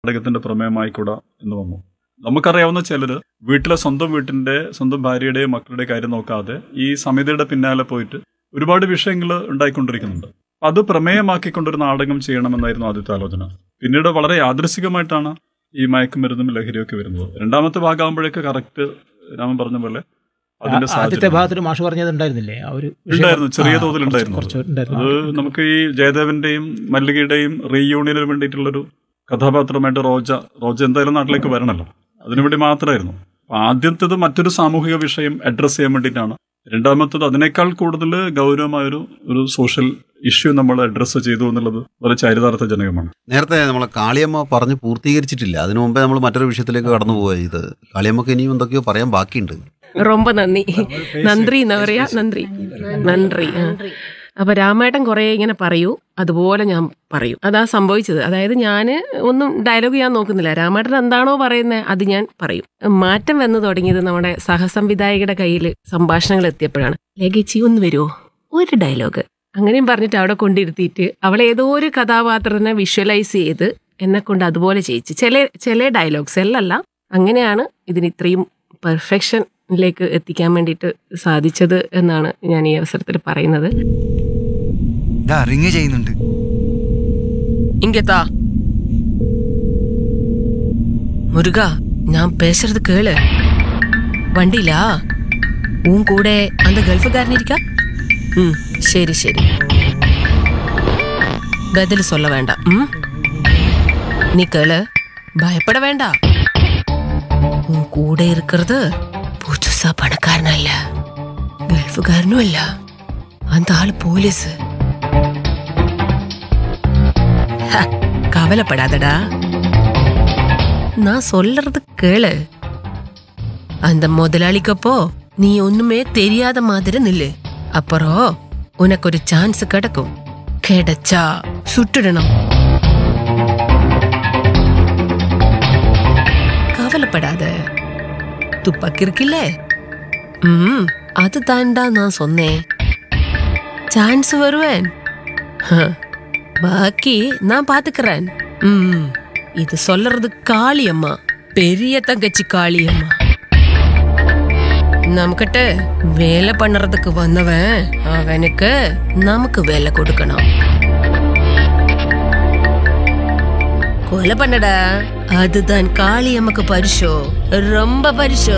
നാടകത്തിന്റെ പ്രമേയമായിക്കൂടാ എന്ന് വന്നു നമുക്കറിയാവുന്ന ചിലര് വീട്ടിലെ സ്വന്തം വീട്ടിന്റെ സ്വന്തം ഭാര്യയുടെയും മക്കളുടെ കാര്യം നോക്കാതെ ഈ സമിതിയുടെ പിന്നാലെ പോയിട്ട് ഒരുപാട് വിഷയങ്ങൾ ഉണ്ടായിക്കൊണ്ടിരിക്കുന്നുണ്ട് അപ്പൊ അത് പ്രമേയമാക്കിക്കൊണ്ടൊരു നാടകം ചെയ്യണമെന്നായിരുന്നു ആദ്യത്തെ ആലോചന പിന്നീട് വളരെ യാദൃശികമായിട്ടാണ് ഈ മയക്കുമരുന്നും ലഹരിയൊക്കെ വരുന്നത് രണ്ടാമത്തെ ഭാഗമാകുമ്പോഴേക്ക് കറക്റ്റ് രാമൻ പറഞ്ഞ പോലെ അതിന്റെ ആദ്യത്തെ സാഹചര്യം ഭാഗത്തിൽ മാഷ് പറഞ്ഞത് ഉണ്ടായിരുന്നില്ലേ ആ ഒരു വിഷയം- ഉണ്ടായിരുന്നു ചെറിയ ആ, തോതിൽ കുറച്ച് ഉണ്ടായിരുന്നു കുറച്ച് അത് ഉണ്ടായിരുന്നു നമുക്ക് ഈ ജയദേവന്റെയും മല്ലികയുടെയും റീയൂണിയന് വേണ്ടിയിട്ടുള്ളൊരു കഥാപാത്രമായിട്ട് റോജ റോജ എന്തായാലും നാട്ടിലേക്ക് വരണല്ലോ അതിനുവേണ്ടി മാത്രമായിരുന്നു അപ്പൊ ആദ്യത്തേത് മറ്റൊരു സാമൂഹിക വിഷയം അഡ്രസ്സ് ചെയ്യാൻ വേണ്ടിയിട്ടാണ് രണ്ടാമത്തത് അതിനേക്കാൾ കൂടുതൽ ഗൗരവമായൊരു ഒരു സോഷ്യൽ ഇഷ്യൂ നമ്മൾ അഡ്രസ്സ് ചെയ്തു എന്നുള്ളത് വളരെ ചരിതാർത്ഥജനകമാണ് നേരത്തെ നമ്മളെ കാളിയമ്മ പറഞ്ഞ് പൂർത്തീകരിച്ചിട്ടില്ല അതിനു മുമ്പേ നമ്മൾ മറ്റൊരു വിഷയത്തിലേക്ക് കടന്നു പോവുക ചെയ്തത് കാളിയമ്മക്ക് ഇനിയും എന്തൊക്കെയോ പറയാൻ ബാക്കിയുണ്ട് ரொம்ப നന്ദി നന്ദി എന്നാ പറയാ നന്ദി നന്ദി ആ. അപ്പൊ രാമേട്ടൻ കുറെ ഇങ്ങനെ പറയൂ അതുപോലെ ഞാൻ പറയും അതാ സംഭവിച്ചത് അതായത് ഞാൻ ഒന്നും ഡയലോഗ് ഞാൻ നോക്കുന്നില്ല രാമേട്ടൻ എന്താണോ പറയുന്നത് അത് ഞാൻ പറയും മാറ്റം വന്നു തുടങ്ങിയത് നമ്മുടെ സഹസംവിധായകയുടെ കയ്യിൽ സംഭാഷണങ്ങൾ എത്തിയപ്പോഴാണ് ലേഖിച്ചി ഒന്ന് വരുമോ ഒരു ഡയലോഗ് അങ്ങനെയും പറഞ്ഞിട്ട് അവിടെ കൊണ്ടിരുത്തിയിട്ട് അവൾ ഏതോ ഒരു കഥാപാത്രത്തിനെ വിഷ്വലൈസ് ചെയ്ത് എന്നെ കൊണ്ട് അതുപോലെ ചെയ്യിച്ചു ചില ചില ഡയലോഗ്സ് എല്ലല്ല അങ്ങനെയാണ് ഇതിന് ഇത്രയും പെർഫെക്ഷനിലേക്ക് എത്തിക്കാൻ വേണ്ടിയിട്ട് സാധിച്ചത് എന്നാണ് ഞാൻ ഈ അവസരത്തിൽ പറയുന്നത് ഇതാ റിങ് ചെയ്യുന്നുണ്ട് ഇങ്ങത്താ മുരുക ഞാൻ പേசுறது കേള് വണ്ടിയിലാ ഉൻ കൂടെ அந்த ഗൾഫുകാരൻ ഇരിക്ക ഉം, ശരി ശരി ബദൽ சொல்ல വേണ്ട ഉം? നീ കേള് ഭയപ്പെട വേണ്ട ഉൻ കൂടെ இருக்கிறது புதுசா பணக்காரனல்ல ഗൾഫുകാരനും അല്ല அந்த ஆள் போலீஸ் ஹ, கவலைப்படாதடா நான் சொல்றது கேளு அந்த முதலாளிக்கப்போ நீ ஒண்ணுமே தெரியாத மாதிரி நில்லு அப்புறம் உனக்கு ஒரு சான்ஸ் கிடைக்கும் கிடைச்சா சுட்டுடணும் கவலைப்படாத துப்பாக்கி இருக்குல்ல ம் அது தாண்டா நான் சொன்னேன் சான்ஸ் வருவேன் ஹ, பாக்கி நான் பாத்துக்கிறேன் ம் இது சொல்றது காளியம்மா பெரிய தங்கச்சி காளியம்மா നമുക്കിட்ட വേല പണ്ണറதுக்கு വന്നവൻ അവനുക്ക് നമുക്ക് വേല കൊടുക്കണം കൊല பண்ணடா அதுதான் காளியம்மாக்கு பரிசோ ரொம்ப பரிசோ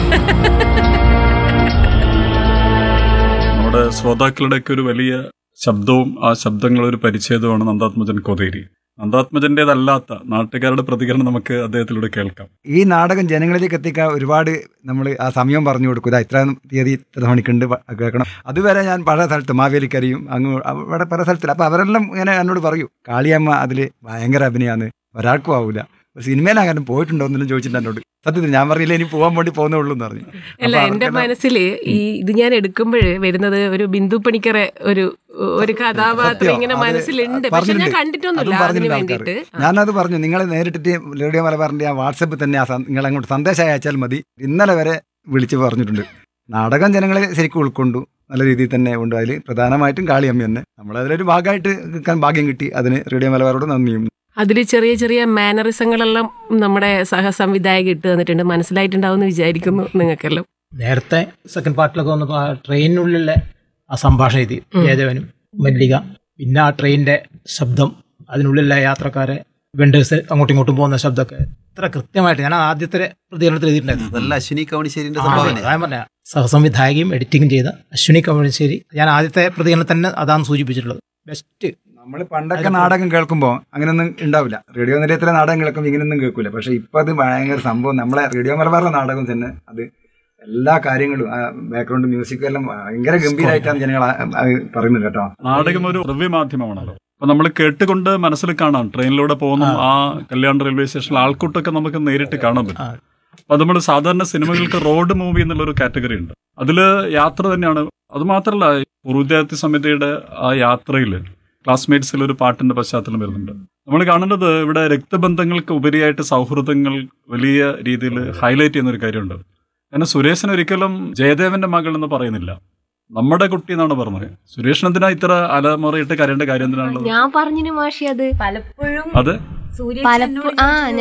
നമ്മുടെ ശ്രോതാക്കളുടെ ഒക്കെ ഒരു വലിയ ശബ്ദവും ആ ശബ്ദങ്ങളുടെ ഒരു പരിച്ഛേദമാണ് നന്ദാത്മജൻ കൊതേരി നന്ദാത്മജന്റേതല്ലാത്ത നാട്ടുകാരുടെ പ്രതികരണം നമുക്ക് അദ്ദേഹത്തിലൂടെ കേൾക്കാം ഈ നാടകം ജനങ്ങളിലേക്ക് എത്തിക്കാൻ ഒരുപാട് നമ്മൾ ആ സമയം പറഞ്ഞു കൊടുക്കും ഇതാ ഇത്ര തീയതി ഇത്ര മണിക്കുണ്ട് പ- കേൾക്കണം അതുവരെ ഞാൻ പല സ്ഥലത്ത് മാവേലിക്കരയും അങ്ങ് അവിടെ പല സ്ഥലത്തിൽ അപ്പോൾ അവരെല്ലാം ഇങ്ങനെ എന്നോട് പറയൂ കാളിയമ്മ അതിൽ ഭയങ്കര അഭിനയമാണ് ഒരാൾക്കും ആവൂല ഒരു സിനിമയിൽ അങ്ങനെ പോയിട്ടുണ്ടോ എന്നെല്ലാം ചോദിച്ചിട്ട് എന്നോട് സത്യത്തിൽ ഞാൻ പറഞ്ഞില്ല ഇനി പോകാൻ വേണ്ടി പോകുന്നേ ഉള്ളൂ എന്ന് പറഞ്ഞു അല്ല അപ്പൊ എന്റെ അവർക്കെല്ലാം- മനസ്സിൽ ഈ ഇത് ഞാൻ എടുക്കുമ്പോൾ വരുന്നത് ഒരു ബിന്ദു പണിക്കറെ ഒരു ഒരു കഥാപാത്രം സത്യം. ഇങ്ങനെ അത് മനസ്സിലുണ്ട് പക്ഷെ ഞാൻ പറഞ്ഞിട്ടുണ്ട്. കണ്ടിട്ടൊന്നുമില്ല അതും അതിന് പറഞ്ഞിട്ടുണ്ട് വേണ്ടിയിട്ട് ആൾക്കാര്. ഞാനത് പറഞ്ഞു നിങ്ങൾ നേരിട്ടിട്ട് റേഡിയോ മലബാറിന്റെ ആ വാട്സപ്പിൽ തന്നെ ആ സ- നിങ്ങൾ അങ്ങോട്ട് സന്ദേശം അയച്ചാൽ മതി ഇന്നലെ വരെ വിളിച്ച് പറഞ്ഞിട്ടുണ്ട് നാടകം ജനങ്ങളെ ശരിക്കും ഉൾക്കൊണ്ടു നല്ല രീതിയിൽ തന്നെ ഉണ്ട് അതിൽ പ്രധാനമായിട്ടും കാളിയമ്മ തന്നെ നമ്മളതിലൊരു ഭാഗമായിട്ട് നിൽക്കാൻ ഭാഗ്യം കിട്ടി അതിന് റേഡിയോ മലബാറോട് നന്ദിയും അതിൽ ചെറിയ ചെറിയ മാനറിസങ്ങളെല്ലാം നമ്മുടെ സഹസംവിധായക ഇട്ട് തന്നിട്ടുണ്ട് മനസ്സിലായിട്ടുണ്ടാവും എന്ന് വിചാരിക്കുന്നു നിങ്ങൾക്കെല്ലാം നേരത്തെ സെക്കൻഡ് പാർട്ടിലൊക്കെ വന്നപ്പോൾ ആ ട്രെയിനിനുള്ളിലെ ആ സംഭാഷണം എഴുതി ജയദേവനും മല്ലിക പിന്നെ ആ ട്രെയിനിന്റെ ശബ്ദം അതിനുള്ളിലെ യാത്രക്കാരെ വെണ്ടേഴ്സ് അങ്ങോട്ടും ഇങ്ങോട്ടും പോകുന്ന ശബ്ദമൊക്കെ ഇത്ര കൃത്യമായിട്ട് ഞാൻ ആദ്യത്തെ പ്രതികരണത്തിൽ എഴുതിയിട്ടുണ്ടായിരുന്നു അതല്ല അശ്വിനി കവണിശ്ശേരിന്റെ ആ, സംഭാവന അതാ ഞാൻ പറഞ്ഞ സഹസംവിധായകയും എഡിറ്റിംഗും ചെയ്ത അശ്വിനി കമഴ്ശ്ശേരി ഞാൻ ആദ്യത്തെ പ്രതികരണം തന്നെ അതാണ് സൂചിപ്പിച്ചിട്ടുള്ളത് ബെസ്റ്റ് നമ്മൾ പണ്ടൊക്കെ നാടകം കേൾക്കുമ്പോൾ അങ്ങനെയൊന്നും ഉണ്ടാവില്ല റേഡിയോ നിലയത്തിലെ നാടകം കേൾക്കുമ്പോൾ ഇങ്ങനെയൊന്നും കേൾക്കൂല പക്ഷെ ഇപ്പൊ അത് ഭയങ്കര സംഭവം നമ്മളെ റേഡിയോ മലബാറിലെ നാടകം തന്നെ അത് എല്ലാ കാര്യങ്ങളും ബാക്ക്ഗ്രൗണ്ട് മ്യൂസിക്കും എല്ലാം ഭയങ്കര ഗംഭീരമായിട്ടാണ് ജനങ്ങൾ ആ- ആ പറയുന്നത് കേട്ടോ നാടകം ഒരു മാധ്യമമാണല്ലോ അപ്പൊ നമ്മൾ കേട്ടുകൊണ്ട് മനസ്സിൽ കാണാം ട്രെയിനിലൂടെ പോകുന്ന ആ കല്യാൺ റെയിൽവേ സ്റ്റേഷനിൽ ആൾക്കൂട്ടൊക്കെ നമുക്ക് നേരിട്ട് കാണാൻ പറ്റും ആ. അപ്പൊ നമ്മൾ സാധാരണ സിനിമകൾക്ക് റോഡ് മൂവി എന്നുള്ള ഒരു കാറ്റഗറി ഉണ്ട് അതില് യാത്ര തന്നെയാണ് അത് മാത്രമല്ല പൂർവ്വവിദ്യാർത്ഥി സമിതിയുടെ ആ യാത്രയിൽ ക്ലാസ്മേറ്റ്സിൽ ഒരു പാട്ടിന്റെ പശ്ചാത്തലം വരുന്നുണ്ട് നമ്മൾ കാണേണ്ടത് ഇവിടെ രക്തബന്ധങ്ങൾക്ക് ഉപരിയായിട്ട് സൗഹൃദങ്ങൾ വലിയ രീതിയിൽ ഹൈലൈറ്റ് ചെയ്യുന്ന ഒരു കാര്യമുണ്ട് കാരണം സുരേഷിന് ഒരിക്കലും ജയദേവന്റെ മകൾ എന്ന് പറയുന്നില്ല നമ്മുടെ കുട്ടി എന്നാണ് പറഞ്ഞത് സുരേഷിന് എന്തിനാ ഇത്ര അലമുറയിട്ട് കരയേണ്ട കാര്യം എന്തിനാണുള്ളത് ഞാൻ പറഞ്ഞിന് മാഷി അത് പലപ്പോഴും അത് പലപ്പോഴും ആ